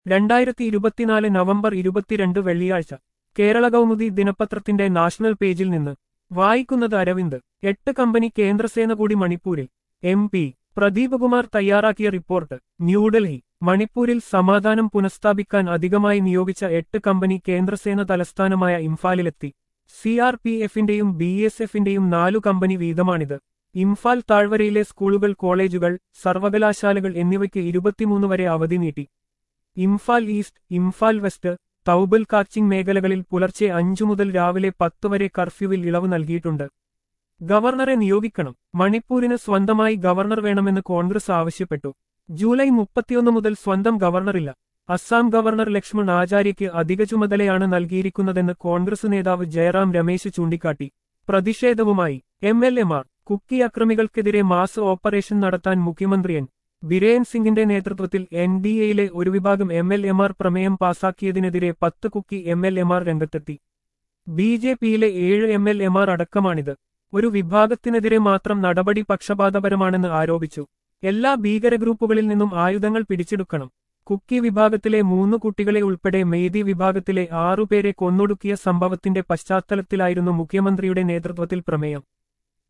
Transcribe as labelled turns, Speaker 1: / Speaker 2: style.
Speaker 1: രണ്ടായിരത്തി ഇരുപത്തിനാല് നവംബർ ഇരുപത്തിരണ്ട് വെള്ളിയാഴ്ച കേരള കൗമുദി ദിനപത്രത്തിന്റെ നാഷണൽ പേജിൽ നിന്ന് വായിക്കുന്നത് അരവിന്ദ് എട്ട് കമ്പനി കേന്ദ്രസേന കൂടി മണിപ്പൂരിൽ എം പി പ്രദീപ് കുമാർ തയ്യാറാക്കിയ റിപ്പോർട്ട് ന്യൂഡൽഹി മണിപ്പൂരിൽ സമാധാനം പുനഃസ്ഥാപിക്കാൻ അധികമായി നിയോഗിച്ച എട്ട് കമ്പനി കേന്ദ്രസേന തലസ്ഥാനമായ ഇംഫാലിലെത്തി സി ആർ പി എഫിന്റെയും ബി എസ് എഫിന്റെയും നാലു കമ്പനി വീതമാണിത് ഇംഫാൽ താഴ്വരയിലെ സ്കൂളുകൾ കോളേജുകൾ സർവകലാശാലകൾ എന്നിവയ്ക്ക് ഇരുപത്തിമൂന്ന് വരെ അവധി നീട്ടി ഇംഫാൽ ഈസ്റ്റ് ഇംഫാൽ വെസ്റ്റ് തൗബൽ കാച്ചിങ് മേഖലകളിൽ പുലർച്ചെ അഞ്ചു മുതൽ രാവിലെ പത്ത് വരെ കർഫ്യൂവിൽ ഇളവ് നൽകിയിട്ടുണ്ട് ഗവർണറെ നിയോഗിക്കണം മണിപ്പൂരിന് സ്വന്തമായി ഗവർണർ വേണമെന്ന് കോൺഗ്രസ് ആവശ്യപ്പെട്ടു ജൂലൈ മുപ്പത്തിയൊന്ന് മുതൽ സ്വന്തം ഗവർണറില്ല അസ്സാം ഗവർണർ ലക്ഷ്മൺ ആചാര്യയ്ക്ക് അധിക ചുമതലയാണ് നൽകിയിരിക്കുന്നതെന്ന് കോൺഗ്രസ് നേതാവ് ജയറാം രമേശ് ചൂണ്ടിക്കാട്ടി പ്രതിഷേധവുമായി എം എൽ എമാർ കുക്കി അക്രമികൾക്കെതിരെ മാസ് ഓപ്പറേഷൻ നടത്താൻ മുഖ്യമന്ത്രി എൻ ബിരേൻ സിംഗിന്റെ നേതൃത്വത്തിൽ എൻ ഡി എയിലെ ഒരു വിഭാഗം എം എൽ എമാർ പ്രമേയം പാസാക്കിയതിനെതിരെ പത്ത് കുക്കി എം എൽ എമാർ രംഗത്തെത്തി ബി ജെ പിയിലെ ഏഴ് എം എൽ എമാർ അടക്കമാണിത് ഒരു വിഭാഗത്തിനെതിരെ മാത്രം നടപടി പക്ഷപാതപരമാണെന്ന് ആരോപിച്ചു എല്ലാ ഭീകര ഗ്രൂപ്പുകളിൽ നിന്നും ആയുധങ്ങൾ പിടിച്ചെടുക്കണം കുക്കി വിഭാഗത്തിലെ മൂന്ന് കുട്ടികളെ ഉൾപ്പെടെ മെയ്തി വിഭാഗത്തിലെ ആറുപേരെ കൊന്നൊടുക്കിയ സംഭവത്തിന്റെ പശ്ചാത്തലത്തിലായിരുന്നു മുഖ്യമന്ത്രിയുടെ നേതൃത്വത്തിൽ പ്രമേയം